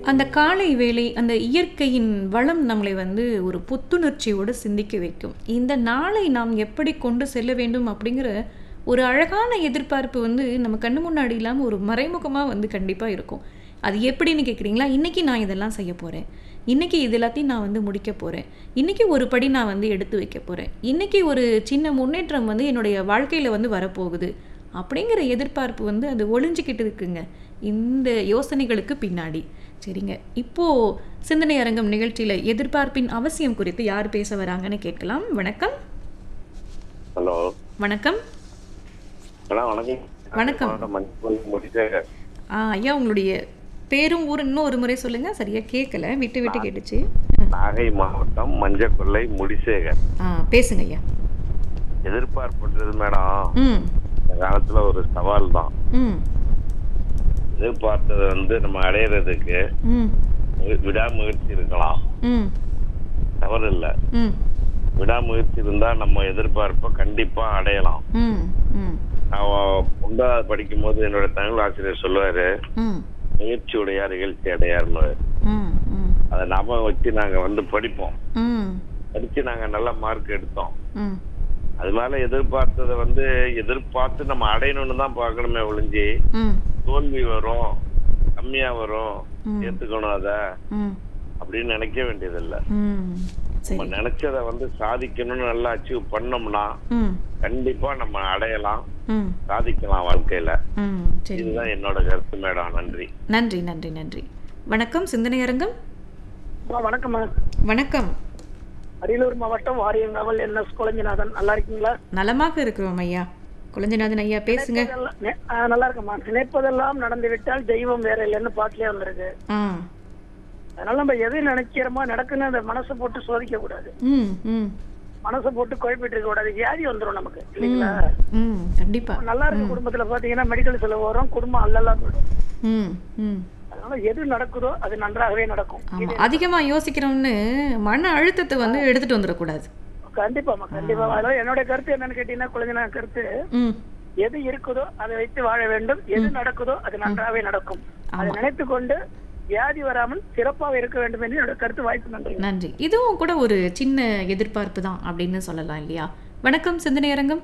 அந்த காலை வேளை அந்த இயற்கையின் வளம் நம்மளை வந்து ஒரு புத்துணர்ச்சியோடு சிந்திக்க வைக்கும் இந்த நாளை நாம் எப்படி கொண்டு செல்ல வேண்டும் அப்படிங்கிற ஒரு அழகான எதிர்பார்ப்பு வந்து நம்ம கண்ணு முன்னாடி இல்லாமல் ஒரு மறைமுகமாக வந்து கண்டிப்பாக இருக்கும் அது எப்படின்னு கேட்குறீங்களா இன்றைக்கி நான் இதெல்லாம் செய்ய போகிறேன் இன்றைக்கி இது எல்லாத்தையும் நான் வந்து முடிக்க போகிறேன் இன்றைக்கி ஒரு படி நான் வந்து எடுத்து வைக்க போகிறேன் இன்றைக்கி ஒரு சின்ன முன்னேற்றம் வந்து என்னுடைய வாழ்க்கையில் வந்து வரப்போகுது அப்படிங்கிற எதிர்பார்ப்பு வந்து அது ஒளிஞ்சிக்கிட்டு இருக்குங்க இந்த யோசனைகளுக்கு பின்னாடி சரிங்க இப்போது சிந்தனை அரங்கம் நிகழ்ச்சியில் எதிர்பார்ப்பின் அவசியம் குறித்து யார் பேச வராங்கன்னு கேட்கலாம் வணக்கம் ஹலோ வணக்கம் அண்ணா வணக்கம் வணக்கம். மஞ்சள் முடிச்சேகர் ஆ ஐயா உங்களுடைய பேரும் ஊரும் இன்னும் ஒரு முறை சொல்லுங்கள் சரியாக கேட்கல விட்டு விட்டு கேட்டுச்சு நாகை மாவட்டம் மஞ்சக்கொல்லை முடிசேகர் ஆ பேசுங்க ஐயா எதிர்பார்ப்புன்றது மேடம் ம் இந்த காலத்துல ஒரு சவால் தான் ம் எதிர்பார்த்ததை வந்து நம்ம அடையிறதுக்கு ம் மு- விடாமுயற்சி இருக்கலாம் ம் தவறு இல்லை ம் விடாமுயற்சி இருந்தா நம்ம எதிர்பார்ப்பை கண்டிப்பா அடையலாம் ம் ம் நான் ஒன்றாவது படிக்கும் போது என்னோட தமிழ் ஆசிரியர் சொல்லுவாரு ம் முயற்சி உடையார் இகழ்ச்சி அடையார்னு ம் ம் அதை ஞாபகம் வச்சு நாங்க வந்து படிப்போம் ம் படிச்சு நாங்க நல்ல மார்க் எடுத்தோம் ம் அது மேல எதிர்பார்த்ததை வந்து எதிர்பார்த்து நம்ம அடையணும்னு தான் பார்க்கணுமே ஒழிஞ்சு ம் தோல்வி வரும் கம்மியா வரும் ம். ஏத்துக்கணும் அத ம் அப்படின்னு நினைக்க வேண்டியதில்லை ம் சரி நம்ம நினைச்சத வந்து சாதிக்கணும்னு நல்லா அச்சீவ் பண்ணோம்னா ம் கண்டிப்பா நம்ம அடையலாம் ம் சாதிக்கலாம் வாழ்க்கையில ம் சரி இதுதான் என்னோட கருத்து மேடம் நன்றி நன்றி நன்றி நன்றி வணக்கம் சிந்தனை அரங்கம் அம்மா, வணக்கம்மா வணக்கம் அரியலூர் மாவட்டம் வாரியங்காவல் என் எஸ் குழஞ்சிநாதன் நல்லா இருக்கீங்களா நலமாக இருக்கிறோம் ஐயா குழந்தைநாதன் ஐயா பேசுங்க நினைப்பதெல்லாம் நெ- ஆ, நல்லா இருக்கம்மா நினைப்பதெல்லாம் நடந்து விட்டால் தெய்வம் வேற இல்லைன்னு பாட்டிலே வந்திருக்கு ஆ அதனால நம்ம எது நினைக்கிறோமோ நடக்குன்னு அந்த மனசை போட்டு சோதிக்க கூடாது ம் ம் மனசை போட்டு குழப்பிட்டு இருக்க கூடாது வியாதி வந்துரும் நமக்கு இல்லைங்களா ம் கண்டிப்பா நல்லா இருக்க குடும்பத்துல பாத்தீங்கன்னா மெடிக்கல் செலவு வரும் குடும்பம் அல்லலாம் போயிடும் ம் ம் அதனால எது நடக்குதோ அது நன்றாகவே நடக்கும் ஆமாம் அதிகமாக யோசிக்கிறோம்னு மன அழுத்தத்தை வந்து எடுத்துட்டு வந்துடக்கூடாது கண்டிப்பாமா கண்டிப்பா அதனால என்னுடைய கருத்து என்னன்னு கேட்டீங்கன்னா குழந்தை கருத்து ம் எது இருக்குதோ அதை வைத்து வாழ வேண்டும் எது நடக்குதோ அது நன்றாகவே நடக்கும் அதை நினைத்து கொண்டு வியாதி வராமல் சிறப்பாக இருக்க வேண்டும் என்று என்னோட கருத்து வாய்ப்பு நன்றி நன்றி இதுவும் கூட ஒரு சின்ன எதிர்பார்ப்பு தான் அப்படின்னு சொல்லலாம் இல்லையா வணக்கம் சிந்தனை அரங்கம்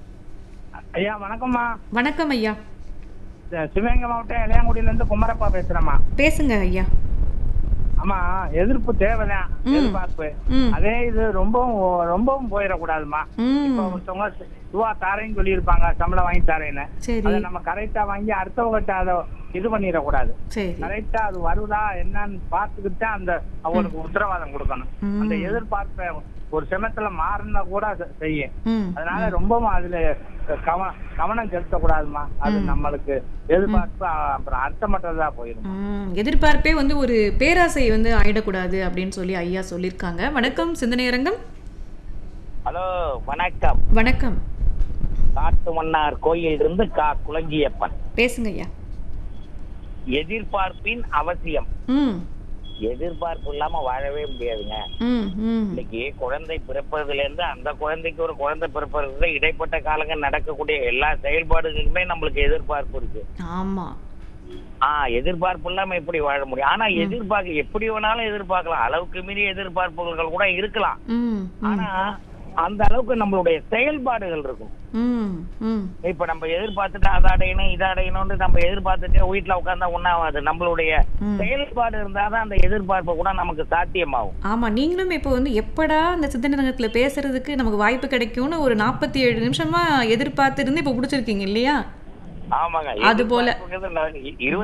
ஐயா வணக்கம்மா வணக்கம் ஐயா சி- சிவகங்கை மாவட்டம் இளையாங்குடியில இருந்து குமரப்பா பேசுறேம்மா பேசுங்க ஐயா ஆமா எதிர்ப்பு தேவைதான் எதிர்பார்ப்பு ம் அதே இது ரொம்பவும் ரொம்பவும் போயிடக்கூடாதுமா ம் இப்போ ஒருத்தவங்க ரூபா தாரேன்னு சொல்லியிருப்பாங்க சம்பளம் வாங்கி தாரேன்னு சரி அதை நம்ம கரெக்டா வாங்கி அடுத்தவங்ககிட்ட அதை இது பண்ணிடக்கூடாது சரி கரெக்டா அது வருதா என்னன்னு பார்த்துக்கிட்டு தான் அந்த அவங்களுக்கு உத்தரவாதம் கொடுக்கணும் ம். அந்த எதிர்பார்ப்பை ஒரு செமத்துல மாறினா கூட செ- செய்யும் ம் அதனால ரொம்பவும் அதுல கவனம் கவனம் செலுத்தக்கூடாதுமா அது நம்மளுக்கு எதிர்பார்ப்பு அ- அப்புறம் அர்த்தமற்றதா போயிடும் ம், எதிர்பார்ப்பே வந்து ஒரு பேராசை வந்து ஆயிடக்கூடாது அப்படின்னு சொல்லி ஐயா சொல்லியிருக்காங்க வணக்கம் சிந்தனை அரங்கம் ஹலோ வணக்கம் வணக்கம் காட்டு மன்னார் கோயில் இருந்து கா குளஞ்சியப்பன் பேசுங்க ஐயா எதிர்பார்ப்பின் அவசியம் ம் எதிர்பார்ப்பு இல்லாம வாழவே முடியாதுங்க ம் ம் இன்னைக்கு குழந்தை பிறப்பதுல இருந்து அந்த குழந்தைக்கு ஒரு குழந்தை பிறப்பதுல இடைப்பட்ட காலங்கள் நடக்கக்கூடிய எல்லா செயல்பாடுகளுமே நம்மளுக்கு எதிர்பார்ப்பு இருக்கு ஆமா ஆஹ் எதிர்பார்ப்பு இல்லாம எப்படி வாழ முடியும் ஆனா எதிர்பார்க்க எப்படி வேணாலும் எதிர்பார்க்கலாம் அளவுக்கு மீறி எதிர்பார்ப்புகள் கூட இருக்கலாம் ம் ம், ஆனா அந்த அளவுக்கு நம்மளுடைய செயல்பாடுகள் இருக்கும் ம் ம் இப்ப நம்ம எதிர்பார்த்துட்டு அதை அடையணும் இதை அடையணும்னு நம்ம எதிர்பார்த்துட்டு வீட்டுல உட்கார்ந்தா ஒண்ணாவாது நம்மளுடைய ம். செயல்பாடு இருந்தாதான் அந்த எதிர்பார்ப்பு கூட நமக்கு சாத்தியமாகும் ஆமா நீங்களும் இப்போ வந்து எப்படா அந்த சிந்தனை ரங்கத்துல பேசுறதுக்கு நமக்கு வாய்ப்பு கிடைக்கும்னு ஒரு நாற்பத்தி ஏழு நிமிஷமா எதிர்பார்த்து இருந்து இப்போ பிடிச்சிருக்கீங்க இல்லையா ஆமாங்க அது போல. எதிர்பார்ப்புங்கிறது நான் இ-